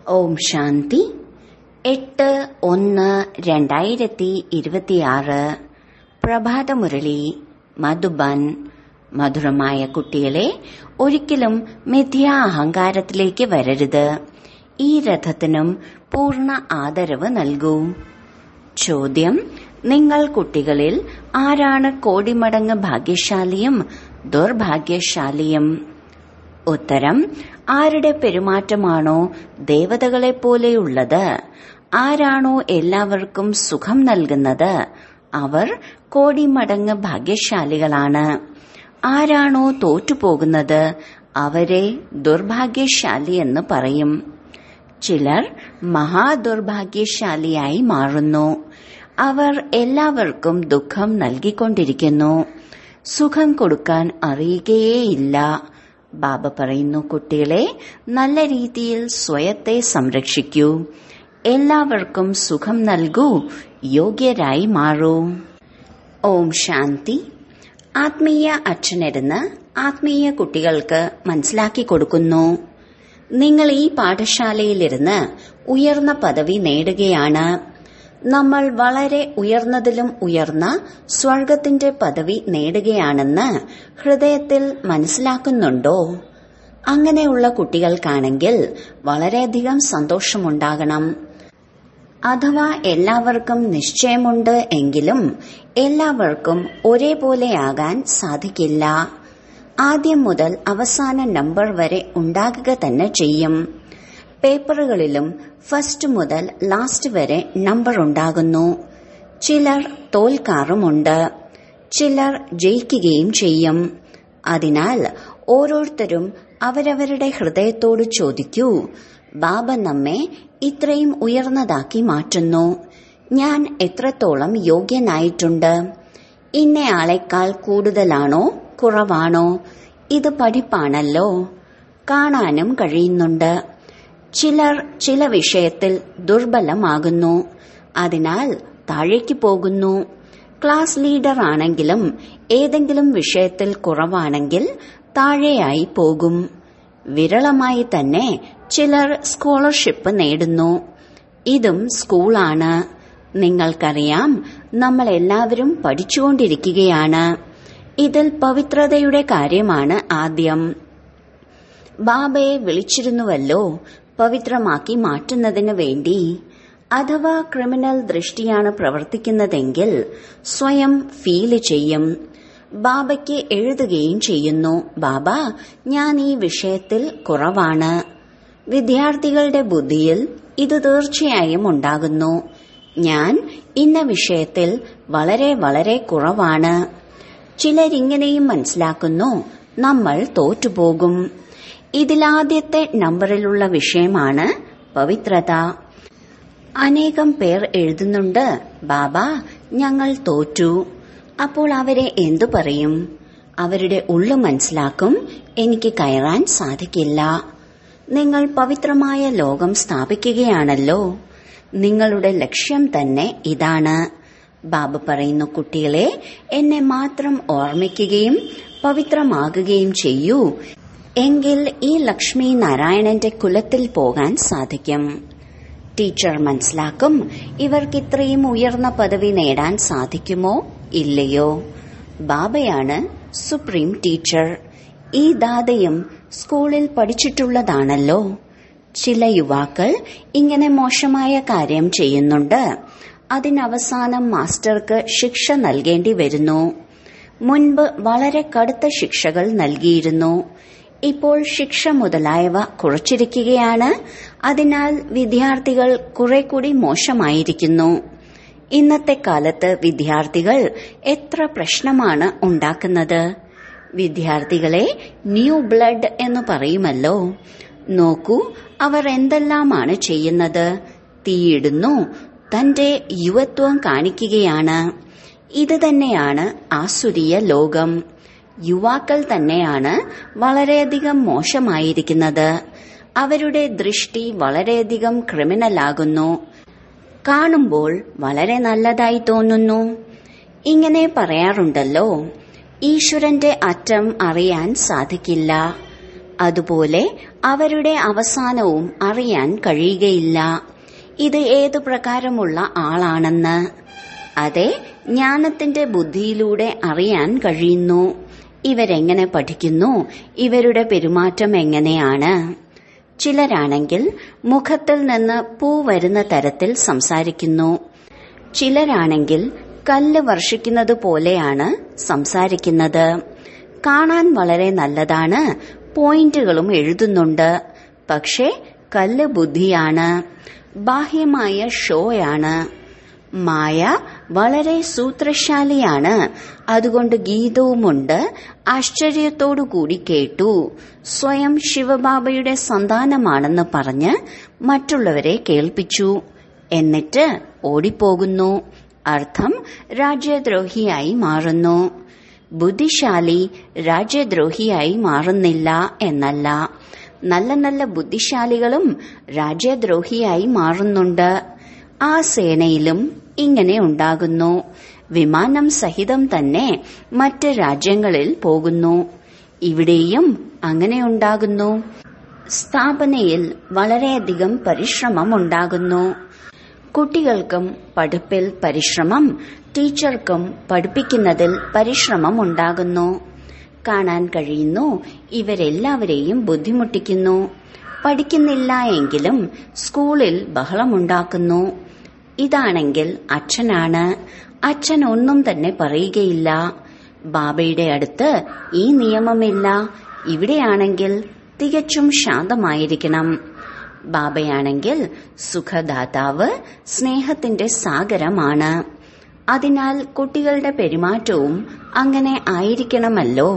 ഓം ശാന്തി എട്ട് ഒന്ന് രണ്ടായിരത്തി ഇരുപത്തിയാറ് പ്രഭാതമുരളി മധുബൻ മധുരമായ കുട്ടികളെ ഒരിക്കലും മിഥ്യാ അഹങ്കാരത്തിലേക്ക് വരരുത് ഈ രഥത്തിനും പൂർണ്ണ ആദരവ് നൽകൂ ചോദ്യം നിങ്ങൾ കുട്ടികളിൽ ആരാണ് കോടിമടങ്ങ് ഭാഗ്യശാലിയും ദുർഭാഗ്യശാലിയും ഉത്തരം ആരുടെ പെരുമാറ്റമാണോ ദേവതകളെ പോലെയുള്ളത് ആരാണോ എല്ലാവർക്കും സുഖം നൽകുന്നത് അവർ കോടിമടങ്ങ് ഭാഗ്യശാലികളാണ് ആരാണോ തോറ്റുപോകുന്നത് അവരെ ദുർഭാഗ്യശാലി എന്ന് പറയും ചിലർ മഹാദുർഭാഗ്യശാലിയായി മാറുന്നു അവർ എല്ലാവർക്കും ദുഃഖം നൽകിക്കൊണ്ടിരിക്കുന്നു സുഖം കൊടുക്കാൻ അറിയുകയേയില്ല ബാബ പറയുന്നു കുട്ടികളെ നല്ല രീതിയിൽ സ്വയത്തെ സംരക്ഷിക്കൂ എല്ലാവർക്കും സുഖം നൽകൂ യോഗ്യരായി മാറൂ ഓം ശാന്തി ആത്മീയ അച്ഛനിരുന്ന് ആത്മീയ കുട്ടികൾക്ക് മനസ്സിലാക്കി കൊടുക്കുന്നു നിങ്ങൾ ഈ പാഠശാലയിലിരുന്ന് ഉയർന്ന പദവി നേടുകയാണ് നമ്മൾ വളരെ ഉയർന്നതിലും ഉയർന്ന സ്വർഗത്തിന്റെ പദവി നേടുകയാണെന്ന് ഹൃദയത്തിൽ മനസ്സിലാക്കുന്നുണ്ടോ അങ്ങനെയുള്ള കുട്ടികൾക്കാണെങ്കിൽ വളരെയധികം സന്തോഷമുണ്ടാകണം അഥവാ എല്ലാവർക്കും നിശ്ചയമുണ്ട് എങ്കിലും എല്ലാവർക്കും ഒരേപോലെയാകാൻ സാധിക്കില്ല ആദ്യം മുതൽ അവസാന നമ്പർ വരെ ഉണ്ടാകുക തന്നെ ചെയ്യും പേപ്പറുകളിലും ഫസ്റ്റ് മുതൽ ലാസ്റ്റ് വരെ നമ്പർ ഉണ്ടാകുന്നു ചിലർ തോൽക്കാറുമുണ്ട് ചിലർ ജയിക്കുകയും ചെയ്യും അതിനാൽ ഓരോരുത്തരും അവരവരുടെ ഹൃദയത്തോട് ചോദിക്കൂ ബാബ നമ്മെ ഇത്രയും ഉയർന്നതാക്കി മാറ്റുന്നു ഞാൻ എത്രത്തോളം യോഗ്യനായിട്ടുണ്ട് ഇന്നയാളെക്കാൾ കൂടുതലാണോ കുറവാണോ ഇത് പഠിപ്പാണല്ലോ കാണാനും കഴിയുന്നുണ്ട് ചിലർ ചില വിഷയത്തിൽ ദുർബലമാകുന്നു അതിനാൽ താഴേക്ക് പോകുന്നു ക്ലാസ് ലീഡർ ആണെങ്കിലും ഏതെങ്കിലും വിഷയത്തിൽ കുറവാണെങ്കിൽ താഴെയായി പോകും വിരളമായി തന്നെ ചിലർ സ്കോളർഷിപ്പ് നേടുന്നു ഇതും സ്കൂളാണ് നിങ്ങൾക്കറിയാം നമ്മൾ എല്ലാവരും പഠിച്ചുകൊണ്ടിരിക്കുകയാണ് ഇതിൽ പവിത്രതയുടെ കാര്യമാണ് ആദ്യം ബാബയെ വിളിച്ചിരുന്നുവല്ലോ പവിത്രമാക്കി മാറ്റുന്നതിന് വേണ്ടി അഥവാ ക്രിമിനൽ ദൃഷ്ടിയാണ് പ്രവർത്തിക്കുന്നതെങ്കിൽ സ്വയം ഫീല് ചെയ്യും ബാബയ്ക്ക് എഴുതുകയും ചെയ്യുന്നു ബാബ ഞാൻ ഈ വിഷയത്തിൽ കുറവാണ് വിദ്യാർത്ഥികളുടെ ബുദ്ധിയിൽ ഇത് തീർച്ചയായും ഉണ്ടാകുന്നു ഞാൻ ഇന്ന വിഷയത്തിൽ വളരെ വളരെ കുറവാണ് ചിലരിങ്ങനെയും മനസ്സിലാക്കുന്നു നമ്മൾ തോറ്റുപോകും ഇതിലാദ്യത്തെ നമ്പറിലുള്ള വിഷയമാണ് പവിത്രത അനേകം പേർ എഴുതുന്നുണ്ട് ബാബ ഞങ്ങൾ തോറ്റു അപ്പോൾ അവരെ എന്തു പറയും അവരുടെ ഉള്ളു മനസ്സിലാക്കും എനിക്ക് കയറാൻ സാധിക്കില്ല നിങ്ങൾ പവിത്രമായ ലോകം സ്ഥാപിക്കുകയാണല്ലോ നിങ്ങളുടെ ലക്ഷ്യം തന്നെ ഇതാണ് ബാബ പറയുന്നു കുട്ടികളെ എന്നെ മാത്രം ഓർമ്മിക്കുകയും പവിത്രമാകുകയും ചെയ്യൂ എങ്കിൽ ഈ ലക്ഷ്മി നാരായണന്റെ കുലത്തിൽ പോകാൻ സാധിക്കും ടീച്ചർ മനസ്സിലാക്കും ഇവർക്ക് ഇത്രയും ഉയർന്ന പദവി നേടാൻ സാധിക്കുമോ ഇല്ലയോ ബാബയാണ് സുപ്രീം ടീച്ചർ ഈ ദാതയും സ്കൂളിൽ പഠിച്ചിട്ടുള്ളതാണല്ലോ ചില യുവാക്കൾ ഇങ്ങനെ മോശമായ കാര്യം ചെയ്യുന്നുണ്ട് അതിനവസാനം മാസ്റ്റർക്ക് ശിക്ഷ നൽകേണ്ടി വരുന്നു മുൻപ് വളരെ കടുത്ത ശിക്ഷകൾ നൽകിയിരുന്നു ഇപ്പോൾ ശിക്ഷ മുതലായവ കുറച്ചിരിക്കുകയാണ് അതിനാൽ വിദ്യാർത്ഥികൾ കുറെ കൂടി മോശമായിരിക്കുന്നു ഇന്നത്തെ കാലത്ത് വിദ്യാർത്ഥികൾ എത്ര പ്രശ്നമാണ് ഉണ്ടാക്കുന്നത് വിദ്യാർത്ഥികളെ ന്യൂ ബ്ലഡ് എന്ന് പറയുമല്ലോ നോക്കൂ അവർ എന്തെല്ലാമാണ് ചെയ്യുന്നത് തീയിടുന്നു തന്റെ യുവത്വം കാണിക്കുകയാണ് ഇത് തന്നെയാണ് ആസുരീയ ലോകം യുവാക്കൾ തന്നെയാണ് വളരെയധികം മോശമായിരിക്കുന്നത് അവരുടെ ദൃഷ്ടി വളരെയധികം ക്രിമിനലാകുന്നു കാണുമ്പോൾ വളരെ നല്ലതായി തോന്നുന്നു ഇങ്ങനെ പറയാറുണ്ടല്ലോ ഈശ്വരന്റെ അറ്റം അറിയാൻ സാധിക്കില്ല അതുപോലെ അവരുടെ അവസാനവും അറിയാൻ കഴിയുകയില്ല ഇത് ഏതു പ്രകാരമുള്ള ആളാണെന്ന് അതെ ജ്ഞാനത്തിന്റെ ബുദ്ധിയിലൂടെ അറിയാൻ കഴിയുന്നു ഇവരെങ്ങനെ പഠിക്കുന്നു ഇവരുടെ പെരുമാറ്റം എങ്ങനെയാണ് ചിലരാണെങ്കിൽ മുഖത്തിൽ നിന്ന് പൂ വരുന്ന തരത്തിൽ സംസാരിക്കുന്നു ചിലരാണെങ്കിൽ കല്ല് വർഷിക്കുന്നത് പോലെയാണ് സംസാരിക്കുന്നത് കാണാൻ വളരെ നല്ലതാണ് പോയിന്റുകളും എഴുതുന്നുണ്ട് പക്ഷേ കല്ല് ബുദ്ധിയാണ് ബാഹ്യമായ ഷോയാണ് മായ വളരെ സൂത്രശാലിയാണ് അതുകൊണ്ട് ഗീതവുമുണ്ട് ആശ്ചര്യത്തോടു കൂടി കേട്ടു സ്വയം ശിവബാബയുടെ സന്താനമാണെന്ന് പറഞ്ഞ് മറ്റുള്ളവരെ കേൾപ്പിച്ചു എന്നിട്ട് ഓടിപ്പോകുന്നു അർത്ഥം രാജ്യദ്രോഹിയായി മാറുന്നു ബുദ്ധിശാലി രാജ്യദ്രോഹിയായി മാറുന്നില്ല എന്നല്ല നല്ല നല്ല ബുദ്ധിശാലികളും രാജ്യദ്രോഹിയായി മാറുന്നുണ്ട് ആ സേനയിലും ഇങ്ങനെ ഉണ്ടാകുന്നു വിമാനം സഹിതം തന്നെ മറ്റ് രാജ്യങ്ങളിൽ പോകുന്നു ഇവിടെയും അങ്ങനെ ഉണ്ടാകുന്നു സ്ഥാപനയിൽ വളരെയധികം പരിശ്രമം ഉണ്ടാകുന്നു കുട്ടികൾക്കും പഠിപ്പിൽ പരിശ്രമം ടീച്ചർക്കും പഠിപ്പിക്കുന്നതിൽ പരിശ്രമം ഉണ്ടാകുന്നു കാണാൻ കഴിയുന്നു ഇവരെല്ലാവരെയും ബുദ്ധിമുട്ടിക്കുന്നു പഠിക്കുന്നില്ല എങ്കിലും സ്കൂളിൽ ബഹളമുണ്ടാക്കുന്നു ഇതാണെങ്കിൽ അച്ഛനാണ് അച്ഛൻ ഒന്നും തന്നെ പറയുകയില്ല ബാബയുടെ അടുത്ത് ഈ നിയമമില്ല ഇവിടെയാണെങ്കിൽ തികച്ചും ശാന്തമായിരിക്കണം ബാബയാണെങ്കിൽ സുഖദാതാവ് സ്നേഹത്തിന്റെ സാഗരമാണ് അതിനാൽ കുട്ടികളുടെ പെരുമാറ്റവും അങ്ങനെ ആയിരിക്കണമല്ലോ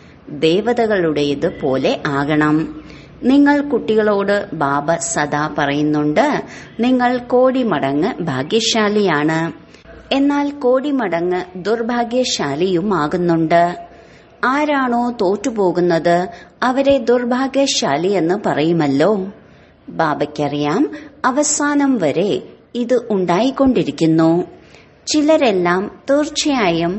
ദേവതകളുടേത് പോലെ ആകണം നിങ്ങൾ കുട്ടികളോട് ബാബ സദാ പറയുന്നുണ്ട് നിങ്ങൾ കോടി മടങ്ങ് ഭാഗ്യശാലിയാണ് എന്നാൽ കോടി മടങ്ങ് ദുർഭാഗ്യശാലിയുമാകുന്നുണ്ട് ആരാണോ തോറ്റുപോകുന്നത് അവരെ ദുർഭാഗ്യശാലി എന്ന് പറയുമല്ലോ ബാബയ്ക്കറിയാം അവസാനം വരെ ഇത് ഉണ്ടായിക്കൊണ്ടിരിക്കുന്നു ചിലരെല്ലാം തീർച്ചയായും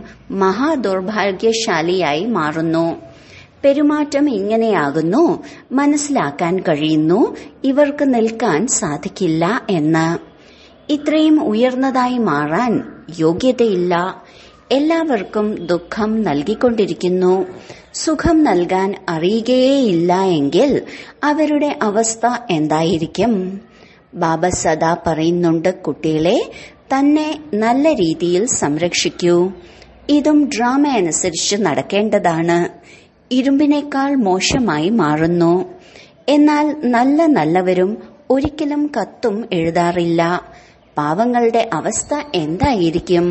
മഹാദുർഭാഗ്യശാലിയായി മാറുന്നു പെരുമാറ്റം ഇങ്ങനെയാകുന്നു മനസ്സിലാക്കാൻ കഴിയുന്നു ഇവർക്ക് നിൽക്കാൻ സാധിക്കില്ല എന്ന് ഇത്രയും ഉയർന്നതായി മാറാൻ യോഗ്യതയില്ല എല്ലാവർക്കും ദുഃഖം നൽകിക്കൊണ്ടിരിക്കുന്നു സുഖം നൽകാൻ അറിയുകയേയില്ല എങ്കിൽ അവരുടെ അവസ്ഥ എന്തായിരിക്കും ബാബ സദാ പറയുന്നുണ്ട് കുട്ടികളെ തന്നെ നല്ല രീതിയിൽ സംരക്ഷിക്കൂ ഇതും ഡ്രാമ അനുസരിച്ച് നടക്കേണ്ടതാണ് ഇരുമ്പിനേക്കാൾ മോശമായി മാറുന്നു എന്നാൽ നല്ല നല്ലവരും ഒരിക്കലും കത്തും എഴുതാറില്ല പാവങ്ങളുടെ അവസ്ഥ എന്തായിരിക്കും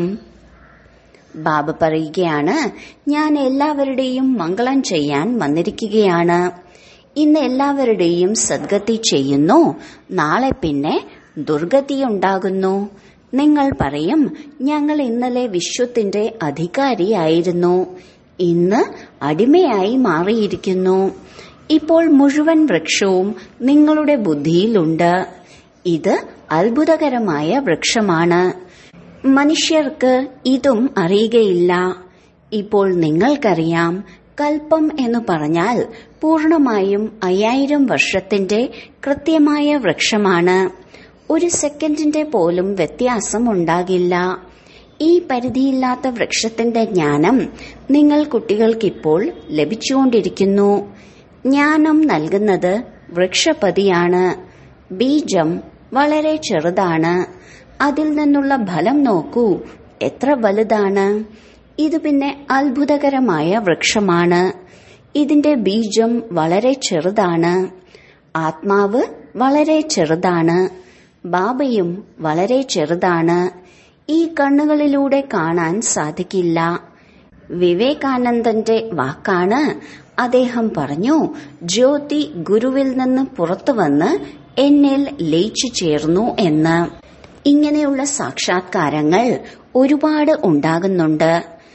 ബാബ പറയുകയാണ് ഞാൻ എല്ലാവരുടെയും മംഗളം ചെയ്യാൻ വന്നിരിക്കുകയാണ് ഇന്ന് എല്ലാവരുടെയും സദ്ഗതി ചെയ്യുന്നു നാളെ പിന്നെ ദുർഗതിയുണ്ടാകുന്നു നിങ്ങൾ പറയും ഞങ്ങൾ ഇന്നലെ വിശ്വത്തിന്റെ അധികാരിയായിരുന്നു ഇന്ന് അടിമയായി മാറിയിരിക്കുന്നു ഇപ്പോൾ മുഴുവൻ വൃക്ഷവും നിങ്ങളുടെ ബുദ്ധിയിലുണ്ട് ഇത് അത്ഭുതകരമായ വൃക്ഷമാണ് മനുഷ്യർക്ക് ഇതും അറിയുകയില്ല ഇപ്പോൾ നിങ്ങൾക്കറിയാം കൽപ്പം എന്ന് പറഞ്ഞാൽ പൂർണമായും അയ്യായിരം വർഷത്തിന്റെ കൃത്യമായ വൃക്ഷമാണ് ഒരു സെക്കൻഡിന്റെ പോലും വ്യത്യാസം ഉണ്ടാകില്ല ഈ പരിധിയില്ലാത്ത വൃക്ഷത്തിന്റെ ജ്ഞാനം നിങ്ങൾ കുട്ടികൾക്കിപ്പോൾ ലഭിച്ചുകൊണ്ടിരിക്കുന്നു ജ്ഞാനം നൽകുന്നത് വൃക്ഷപതിയാണ് ബീജം വളരെ ചെറുതാണ് അതിൽ നിന്നുള്ള ഫലം നോക്കൂ എത്ര വലുതാണ് ഇത് പിന്നെ അത്ഭുതകരമായ വൃക്ഷമാണ് ഇതിന്റെ ബീജം വളരെ ചെറുതാണ് ആത്മാവ് വളരെ ചെറുതാണ് ബാബയും വളരെ ചെറുതാണ് ഈ കണ്ണുകളിലൂടെ കാണാൻ സാധിക്കില്ല വിവേകാനന്ദന്റെ വാക്കാണ് അദ്ദേഹം പറഞ്ഞു ജ്യോതി ഗുരുവിൽ നിന്ന് പുറത്തു വന്ന് എന്നിൽ ലയിച്ചു ചേർന്നു എന്ന് ഇങ്ങനെയുള്ള സാക്ഷാത്കാരങ്ങൾ ഒരുപാട് ഉണ്ടാകുന്നുണ്ട്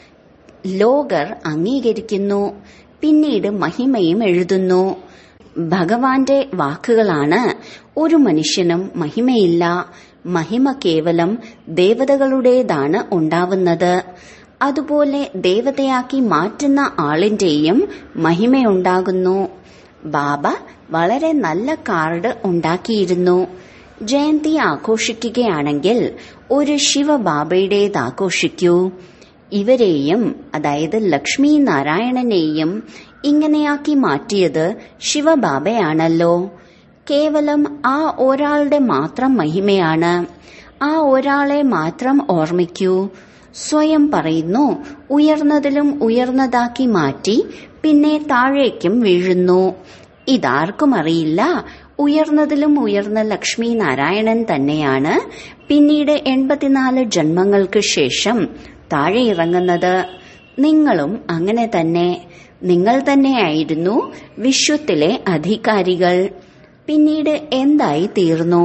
ലോകർ അംഗീകരിക്കുന്നു പിന്നീട് മഹിമയും എഴുതുന്നു ഭഗവാന്റെ വാക്കുകളാണ് ഒരു മനുഷ്യനും മഹിമയില്ല മഹിമ കേവലം ദേവതകളുടേതാണ് ഉണ്ടാവുന്നത് അതുപോലെ ദേവതയാക്കി മാറ്റുന്ന ആളിന്റെയും മഹിമയുണ്ടാകുന്നു ബാബ വളരെ നല്ല കാർഡ് ഉണ്ടാക്കിയിരുന്നു ജയന്തി ആഘോഷിക്കുകയാണെങ്കിൽ ഒരു ശിവബാബയുടേത് ആഘോഷിക്കൂ ഇവരെയും അതായത് ലക്ഷ്മി നാരായണനെയും ഇങ്ങനെയാക്കി മാറ്റിയത് ശിവബാബയാണല്ലോ കേവലം ആ ഒരാളുടെ മാത്രം മഹിമയാണ് ആ ഒരാളെ മാത്രം ഓർമ്മിക്കൂ സ്വയം പറയുന്നു ഉയർന്നതിലും ഉയർന്നതാക്കി മാറ്റി പിന്നെ താഴേക്കും വീഴുന്നു ഇതാർക്കും അറിയില്ല ഉയർന്നതിലും ഉയർന്ന ലക്ഷ്മി നാരായണൻ തന്നെയാണ് പിന്നീട് എൺപത്തിനാല് ജന്മങ്ങൾക്ക് ശേഷം താഴെ ഇറങ്ങുന്നത് നിങ്ങളും അങ്ങനെ തന്നെ നിങ്ങൾ തന്നെയായിരുന്നു വിശ്വത്തിലെ അധികാരികൾ പിന്നീട് എന്തായി തീർന്നു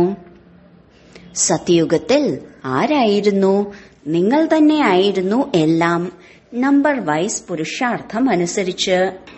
സത്യയുഗത്തിൽ ആരായിരുന്നു നിങ്ങൾ തന്നെയായിരുന്നു എല്ലാം നമ്പർ വൈസ് പുരുഷാർത്ഥം അനുസരിച്ച്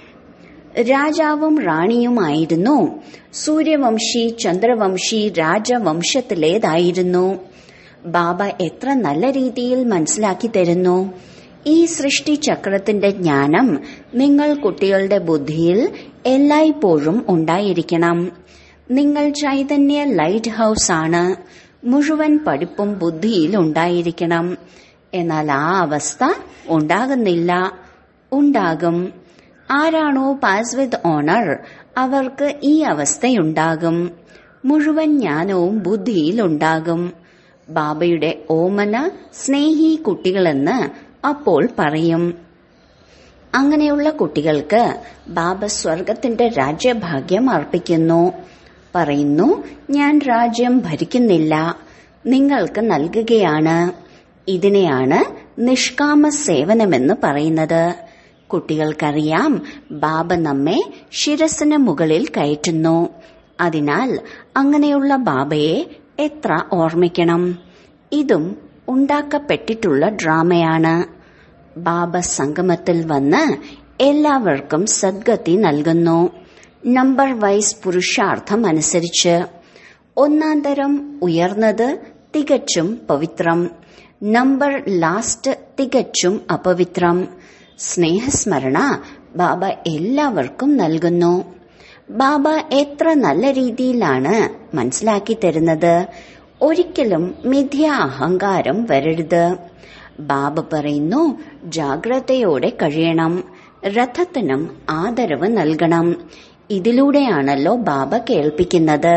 രാജാവും റാണിയുമായിരുന്നു സൂര്യവംശി ചന്ദ്രവംശി രാജവംശത്തിലേതായിരുന്നു ബാബ എത്ര നല്ല രീതിയിൽ മനസ്സിലാക്കി തരുന്നു ഈ സൃഷ്ടി ചക്രത്തിന്റെ ജ്ഞാനം നിങ്ങൾ കുട്ടികളുടെ ബുദ്ധിയിൽ എല്ലായ്പ്പോഴും ഉണ്ടായിരിക്കണം നിങ്ങൾ ചൈതന്യ ലൈറ്റ് ഹൌസ് ആണ് മുഴുവൻ പഠിപ്പും ബുദ്ധിയിൽ ഉണ്ടായിരിക്കണം എന്നാൽ ആ അവസ്ഥ ഉണ്ടാകുന്നില്ല ഉണ്ടാകും ആരാണോ പാസ് വിത്ത് ഓണർ അവർക്ക് ഈ അവസ്ഥയുണ്ടാകും മുഴുവൻ ജ്ഞാനവും ബുദ്ധിയിൽ ഉണ്ടാകും ബാബയുടെ ഓമന സ്നേഹി കുട്ടികളെന്ന് അപ്പോൾ പറയും അങ്ങനെയുള്ള കുട്ടികൾക്ക് ബാബ സ്വർഗത്തിന്റെ രാജ്യഭാഗ്യം അർപ്പിക്കുന്നു പറയുന്നു ഞാൻ രാജ്യം ഭരിക്കുന്നില്ല നിങ്ങൾക്ക് നൽകുകയാണ് ഇതിനെയാണ് നിഷ്കാമ സേവനമെന്ന് പറയുന്നത് കുട്ടികൾക്കറിയാം ബാബ നമ്മെ ശിരസിന് മുകളിൽ കയറ്റുന്നു അതിനാൽ അങ്ങനെയുള്ള ബാബയെ എത്ര ഓർമ്മിക്കണം ഇതും ഉണ്ടാക്കപ്പെട്ടിട്ടുള്ള ഡ്രാമയാണ് ബാബ സംഗമത്തിൽ വന്ന് എല്ലാവർക്കും സദ്ഗതി നൽകുന്നു നമ്പർ വൈസ് പുരുഷാർത്ഥം അനുസരിച്ച് ഒന്നാം തരം ഉയർന്നത് തികച്ചും പവിത്രം നമ്പർ ലാസ്റ്റ് തികച്ചും അപവിത്രം സ്നേഹസ്മരണ ബാബ എല്ലാവർക്കും നൽകുന്നു ബാബ എത്ര നല്ല രീതിയിലാണ് മനസ്സിലാക്കി തരുന്നത് ഒരിക്കലും മിഥ്യ അഹങ്കാരം വരരുത് ബാബ പറയുന്നു ജാഗ്രതയോടെ കഴിയണം രഥത്തിനും ആദരവ് നൽകണം ഇതിലൂടെയാണല്ലോ ബാബ കേൾപ്പിക്കുന്നത്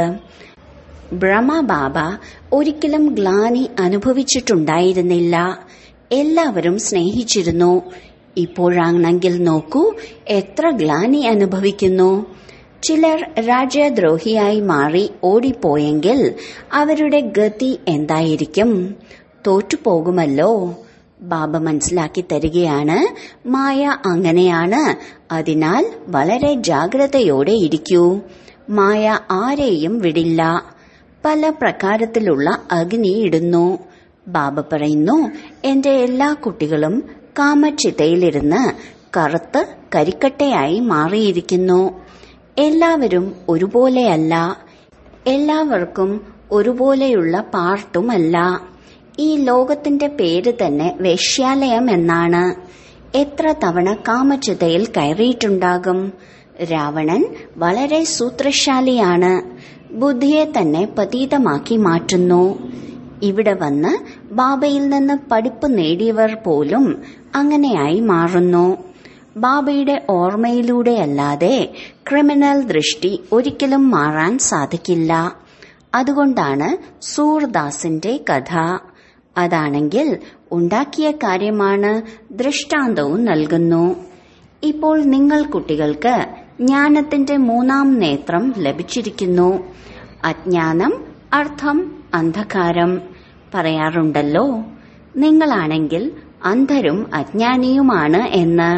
ബ്രഹ്മ ബാബ ഒരിക്കലും ഗ്ലാനി അനുഭവിച്ചിട്ടുണ്ടായിരുന്നില്ല എല്ലാവരും സ്നേഹിച്ചിരുന്നു ഇപ്പോഴാണെങ്കിൽ നോക്കൂ എത്ര ഗ്ലാനി അനുഭവിക്കുന്നു ചിലർ രാജ്യദ്രോഹിയായി മാറി ഓടിപ്പോയെങ്കിൽ അവരുടെ ഗതി എന്തായിരിക്കും തോറ്റുപോകുമല്ലോ ബാബ മനസ്സിലാക്കി തരികയാണ് മായ അങ്ങനെയാണ് അതിനാൽ വളരെ ജാഗ്രതയോടെ ഇരിക്കൂ മായ ആരെയും വിടില്ല പല പ്രകാരത്തിലുള്ള അഗ്നി ഇടുന്നു ബാബ പറയുന്നു എന്റെ എല്ലാ കുട്ടികളും കാമചിതയിലിരുന്ന് കറുത്ത് കരിക്കട്ടയായി മാറിയിരിക്കുന്നു എല്ലാവരും ഒരുപോലെയല്ല എല്ലാവർക്കും ഒരുപോലെയുള്ള പാർട്ടുമല്ല ഈ ലോകത്തിന്റെ പേര് തന്നെ വേശ്യാലയം എന്നാണ് എത്ര തവണ കാമചിതയിൽ കയറിയിട്ടുണ്ടാകും രാവണൻ വളരെ സൂത്രശാലിയാണ് ബുദ്ധിയെ തന്നെ പതീതമാക്കി മാറ്റുന്നു ഇവിടെ വന്ന് ബാബയിൽ നിന്ന് പഠിപ്പ് നേടിയവർ പോലും അങ്ങനെയായി മാറുന്നു ബാബയുടെ ഓർമ്മയിലൂടെയല്ലാതെ ക്രിമിനൽ ദൃഷ്ടി ഒരിക്കലും മാറാൻ സാധിക്കില്ല അതുകൊണ്ടാണ് സൂർദാസിന്റെ കഥ അതാണെങ്കിൽ ഉണ്ടാക്കിയ കാര്യമാണ് ദൃഷ്ടാന്തവും നൽകുന്നു ഇപ്പോൾ നിങ്ങൾ കുട്ടികൾക്ക് ജ്ഞാനത്തിന്റെ മൂന്നാം നേത്രം ലഭിച്ചിരിക്കുന്നു അജ്ഞാനം അർത്ഥം അന്ധകാരം പറയാറുണ്ടല്ലോ നിങ്ങളാണെങ്കിൽ അന്ധരും അജ്ഞാനിയുമാണ് എന്ന്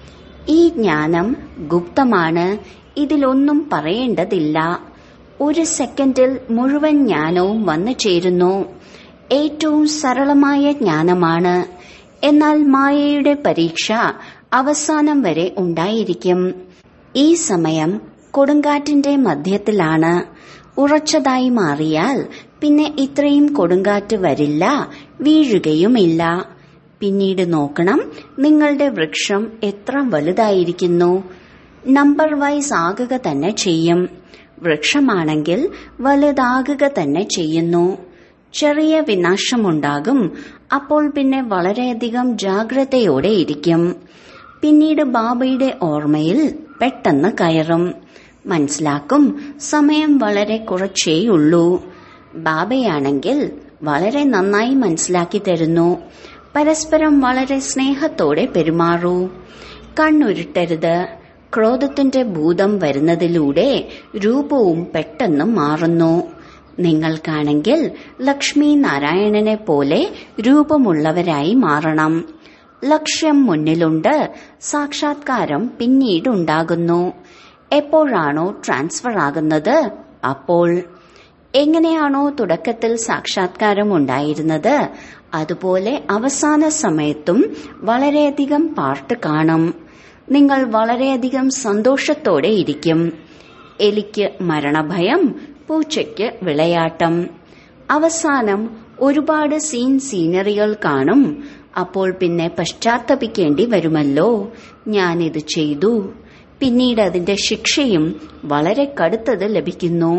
ഈ ജ്ഞാനം ഗുപ്തമാണ് ഇതിലൊന്നും പറയേണ്ടതില്ല ഒരു സെക്കൻഡിൽ മുഴുവൻ ജ്ഞാനവും വന്നു ചേരുന്നു ഏറ്റവും സരളമായ ജ്ഞാനമാണ് എന്നാൽ മായയുടെ പരീക്ഷ അവസാനം വരെ ഉണ്ടായിരിക്കും ഈ സമയം കൊടുങ്കാറ്റിന്റെ മധ്യത്തിലാണ് ഉറച്ചതായി മാറിയാൽ പിന്നെ ഇത്രയും കൊടുങ്കാറ്റ് വരില്ല വീഴുകയുമില്ല പിന്നീട് നോക്കണം നിങ്ങളുടെ വൃക്ഷം എത്ര വലുതായിരിക്കുന്നു നമ്പർ വൈസ് ആകുക തന്നെ ചെയ്യും വൃക്ഷമാണെങ്കിൽ വലുതാകുക തന്നെ ചെയ്യുന്നു ചെറിയ വിനാശമുണ്ടാകും അപ്പോൾ പിന്നെ വളരെയധികം ജാഗ്രതയോടെ ഇരിക്കും പിന്നീട് ബാബയുടെ ഓർമ്മയിൽ പെട്ടെന്ന് കയറും മനസ്സിലാക്കും സമയം വളരെ കുറച്ചേയുള്ളൂ ബാബയാണെങ്കിൽ വളരെ നന്നായി മനസ്സിലാക്കി തരുന്നു പരസ്പരം വളരെ സ്നേഹത്തോടെ പെരുമാറൂ കണ്ണുരുട്ടരുത് ക്രോധത്തിന്റെ ഭൂതം വരുന്നതിലൂടെ രൂപവും പെട്ടെന്ന് മാറുന്നു നിങ്ങൾക്കാണെങ്കിൽ ലക്ഷ്മി നാരായണനെ പോലെ രൂപമുള്ളവരായി മാറണം ലക്ഷ്യം മുന്നിലുണ്ട് സാക്ഷാത്കാരം പിന്നീടുണ്ടാകുന്നു എപ്പോഴാണോ ട്രാൻസ്ഫർ ആകുന്നത് അപ്പോൾ എങ്ങനെയാണോ തുടക്കത്തിൽ സാക്ഷാത്കാരം ഉണ്ടായിരുന്നത് അതുപോലെ അവസാന സമയത്തും വളരെയധികം പാർട്ട് കാണും നിങ്ങൾ വളരെയധികം സന്തോഷത്തോടെ ഇരിക്കും എലിക്ക് മരണഭയം പൂച്ചയ്ക്ക് വിളയാട്ടം അവസാനം ഒരുപാട് സീൻ സീനറികൾ കാണും അപ്പോൾ പിന്നെ പശ്ചാത്തപിക്കേണ്ടി വരുമല്ലോ ഞാനിത് ചെയ്തു പിന്നീട് അതിന്റെ ശിക്ഷയും വളരെ കടുത്തത് ലഭിക്കുന്നു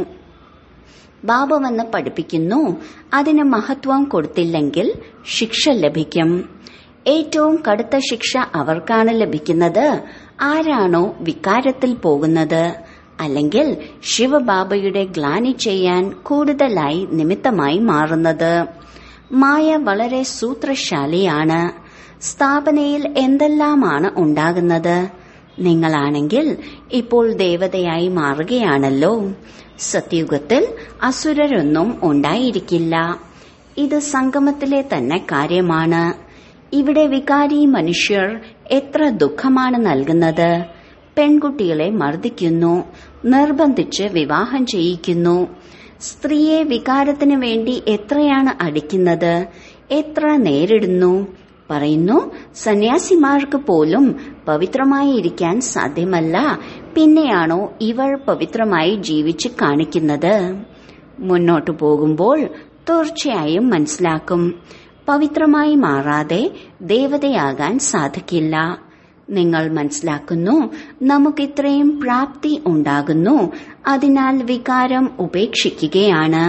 ബാബ വന്ന് പഠിപ്പിക്കുന്നു അതിന് മഹത്വം കൊടുത്തില്ലെങ്കിൽ ശിക്ഷ ലഭിക്കും ഏറ്റവും കടുത്ത ശിക്ഷ അവർക്കാണ് ലഭിക്കുന്നത് ആരാണോ വികാരത്തിൽ പോകുന്നത് അല്ലെങ്കിൽ ശിവബാബയുടെ ഗ്ലാനി ചെയ്യാൻ കൂടുതലായി നിമിത്തമായി മാറുന്നത് മായ വളരെ സൂത്രശാലിയാണ് സ്ഥാപനയിൽ എന്തെല്ലാമാണ് ഉണ്ടാകുന്നത് നിങ്ങളാണെങ്കിൽ ഇപ്പോൾ ദേവതയായി മാറുകയാണല്ലോ സത്യുഗത്തിൽ അസുരരൊന്നും ഉണ്ടായിരിക്കില്ല ഇത് സംഗമത്തിലെ തന്നെ കാര്യമാണ് ഇവിടെ വികാരി മനുഷ്യർ എത്ര ദുഃഖമാണ് നൽകുന്നത് പെൺകുട്ടികളെ മർദ്ദിക്കുന്നു നിർബന്ധിച്ച് വിവാഹം ചെയ്യിക്കുന്നു സ്ത്രീയെ വികാരത്തിന് വേണ്ടി എത്രയാണ് അടിക്കുന്നത് എത്ര നേരിടുന്നു പറയുന്നു സന്യാസിമാർക്ക് പോലും പവിത്രമായി ഇരിക്കാൻ സാധ്യമല്ല പിന്നെയാണോ ഇവർ പവിത്രമായി ജീവിച്ച് കാണിക്കുന്നത് മുന്നോട്ടു പോകുമ്പോൾ തീർച്ചയായും മനസ്സിലാക്കും പവിത്രമായി മാറാതെ ദേവതയാകാൻ സാധിക്കില്ല നിങ്ങൾ മനസ്സിലാക്കുന്നു നമുക്കിത്രയും പ്രാപ്തി ഉണ്ടാകുന്നു അതിനാൽ വികാരം ഉപേക്ഷിക്കുകയാണ്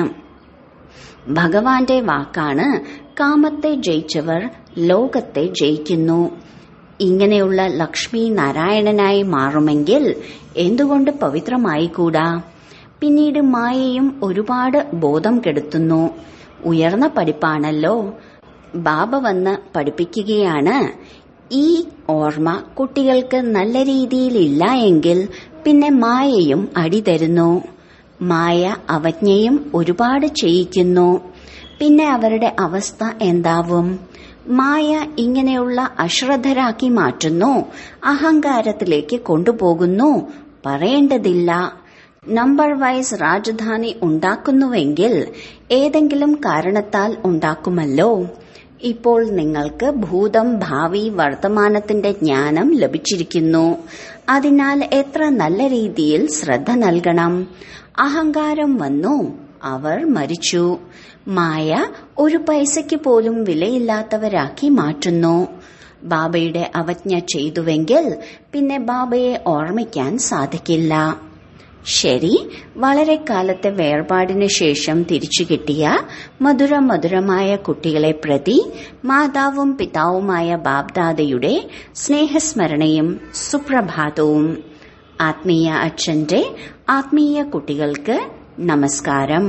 ഭഗവാന്റെ വാക്കാണ് കാമത്തെ ജയിച്ചവർ ലോകത്തെ ജയിക്കുന്നു ഇങ്ങനെയുള്ള ലക്ഷ്മി നാരായണനായി മാറുമെങ്കിൽ എന്തുകൊണ്ട് പവിത്രമായി കൂടാ പിന്നീട് മായയും ഒരുപാട് ബോധം കെടുത്തുന്നു ഉയർന്ന പഠിപ്പാണല്ലോ ബാബ വന്ന് പഠിപ്പിക്കുകയാണ് ഈ ഓർമ്മ കുട്ടികൾക്ക് നല്ല രീതിയിലില്ല എങ്കിൽ പിന്നെ മായയും അടി തരുന്നു മായ അവജ്ഞയും ഒരുപാട് ചെയ്യിക്കുന്നു പിന്നെ അവരുടെ അവസ്ഥ എന്താവും മായ ഇങ്ങനെയുള്ള അശ്രദ്ധരാക്കി മാറ്റുന്നു അഹങ്കാരത്തിലേക്ക് കൊണ്ടുപോകുന്നു പറയേണ്ടതില്ല നമ്പർ വൈസ് രാജധാനി ഉണ്ടാക്കുന്നുവെങ്കിൽ ഏതെങ്കിലും കാരണത്താൽ ഉണ്ടാക്കുമല്ലോ ഇപ്പോൾ നിങ്ങൾക്ക് ഭൂതം ഭാവി വർത്തമാനത്തിന്റെ ജ്ഞാനം ലഭിച്ചിരിക്കുന്നു അതിനാൽ എത്ര നല്ല രീതിയിൽ ശ്രദ്ധ നൽകണം അഹങ്കാരം വന്നു അവർ മരിച്ചു മായ ഒരു പൈസയ്ക്ക് പോലും വിലയില്ലാത്തവരാക്കി മാറ്റുന്നു ബാബയുടെ അവജ്ഞ ചെയ്തുവെങ്കിൽ പിന്നെ ബാബയെ ഓർമ്മിക്കാൻ സാധിക്കില്ല ശരി വളരെ കാലത്തെ വേർപാടിനു ശേഷം തിരിച്ചു കിട്ടിയ മധുര മധുരമായ കുട്ടികളെ പ്രതി മാതാവും പിതാവുമായ ബാബ്ദാദയുടെ സ്നേഹസ്മരണയും സുപ്രഭാതവും ആത്മീയ അച്ഛന്റെ ആത്മീയ കുട്ടികൾക്ക് നമസ്കാരം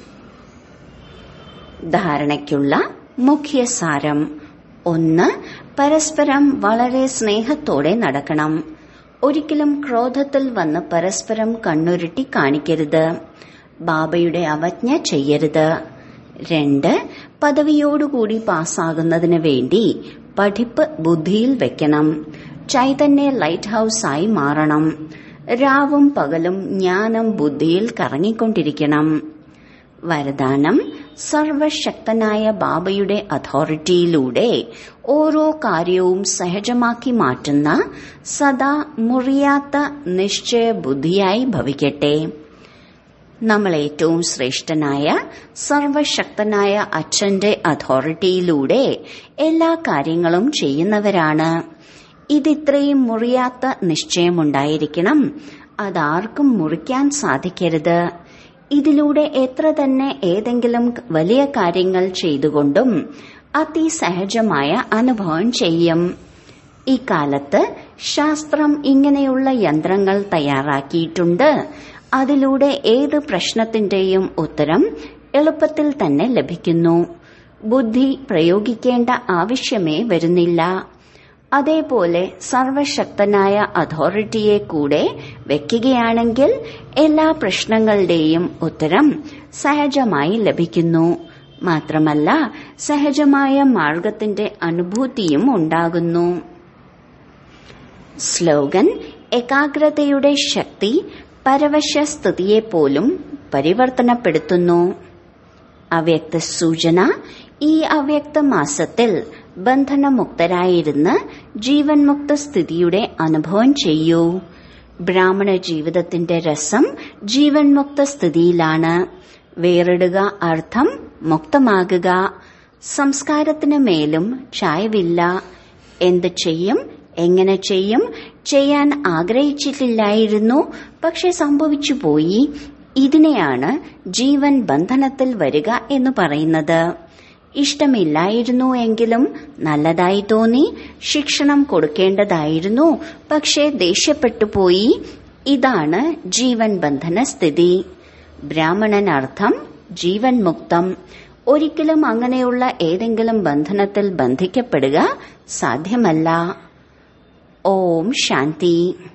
ധാരണയ്ക്കുള്ള മുഖ്യ സാരം ഒന്ന് പരസ്പരം വളരെ സ്നേഹത്തോടെ നടക്കണം ഒരിക്കലും ക്രോധത്തിൽ വന്ന് പരസ്പരം കണ്ണുരുട്ടി കാണിക്കരുത് ബാബയുടെ അവജ്ഞ ചെയ്യരുത് രണ്ട് പദവിയോടുകൂടി പാസ്സാകുന്നതിന് വേണ്ടി പഠിപ്പ് ബുദ്ധിയിൽ വെക്കണം ചൈതന്യ ലൈറ്റ് ഹൌസായി മാറണം രാവും പകലും ജ്ഞാനം ബുദ്ധിയിൽ കറങ്ങിക്കൊണ്ടിരിക്കണം വരദാനം സർവശക്തനായ ബാബയുടെ അതോറിറ്റിയിലൂടെ ഓരോ കാര്യവും സഹജമാക്കി മാറ്റുന്ന സദാ മുറിയാത്ത നിശ്ചയ ബുദ്ധിയായി ഭവിക്കട്ടെ നമ്മൾ ഏറ്റവും ശ്രേഷ്ഠനായ സർവശക്തനായ അച്ഛന്റെ അതോറിറ്റിയിലൂടെ എല്ലാ കാര്യങ്ങളും ചെയ്യുന്നവരാണ് ഇതിത്രയും മുറിയാത്ത നിശ്ചയമുണ്ടായിരിക്കണം അതാർക്കും മുറിക്കാൻ സാധിക്കരുത് ഇതിലൂടെ എത്ര തന്നെ ഏതെങ്കിലും വലിയ കാര്യങ്ങൾ ചെയ്തുകൊണ്ടും അതിസഹജമായ അനുഭവം ചെയ്യും ഇക്കാലത്ത് ശാസ്ത്രം ഇങ്ങനെയുള്ള യന്ത്രങ്ങൾ തയ്യാറാക്കിയിട്ടുണ്ട് അതിലൂടെ ഏത് പ്രശ്നത്തിന്റെയും ഉത്തരം എളുപ്പത്തിൽ തന്നെ ലഭിക്കുന്നു ബുദ്ധി പ്രയോഗിക്കേണ്ട ആവശ്യമേ വരുന്നില്ല അതേപോലെ സർവശക്തനായ അതോറിറ്റിയെ കൂടെ വെക്കുകയാണെങ്കിൽ എല്ലാ പ്രശ്നങ്ങളുടെയും ഉത്തരം സഹജമായി ലഭിക്കുന്നു മാത്രമല്ല സഹജമായ മാർഗത്തിന്റെ അനുഭൂതിയും ഉണ്ടാകുന്നു സ്ലോഗൻ ഏകാഗ്രതയുടെ ശക്തി പരവശസ്ഥിതിയെപ്പോലും പരിവർത്തനപ്പെടുത്തുന്നു അവ്യക്ത സൂചന ഈ അവ്യക്ത മാസത്തിൽ ബന്ധനമുക്തരായിരുന്ന് ജീവൻ മുക്ത സ്ഥിതിയുടെ അനുഭവം ചെയ്യൂ ബ്രാഹ്മണ ജീവിതത്തിന്റെ രസം ജീവൻ മുക്ത സ്ഥിതിയിലാണ് വേറിടുക അർത്ഥം മുക്തമാകുക സംസ്കാരത്തിന് മേലും ചായവില്ല എന്ത് ചെയ്യും എങ്ങനെ ചെയ്യും ചെയ്യാൻ ആഗ്രഹിച്ചിട്ടില്ലായിരുന്നു പക്ഷെ സംഭവിച്ചു പോയി ഇതിനെയാണ് ജീവൻ ബന്ധനത്തിൽ വരിക എന്ന് പറയുന്നത് ഇഷ്ടമില്ലായിരുന്നു എങ്കിലും നല്ലതായി തോന്നി ശിക്ഷണം കൊടുക്കേണ്ടതായിരുന്നു പക്ഷേ ദേഷ്യപ്പെട്ടു പോയി ഇതാണ് ജീവൻ ബന്ധന സ്ഥിതി ബ്രാഹ്മണൻ അർത്ഥം ജീവൻ മുക്തം ഒരിക്കലും അങ്ങനെയുള്ള ഏതെങ്കിലും ബന്ധനത്തിൽ ബന്ധിക്കപ്പെടുക സാധ്യമല്ല ഓം ശാന്തി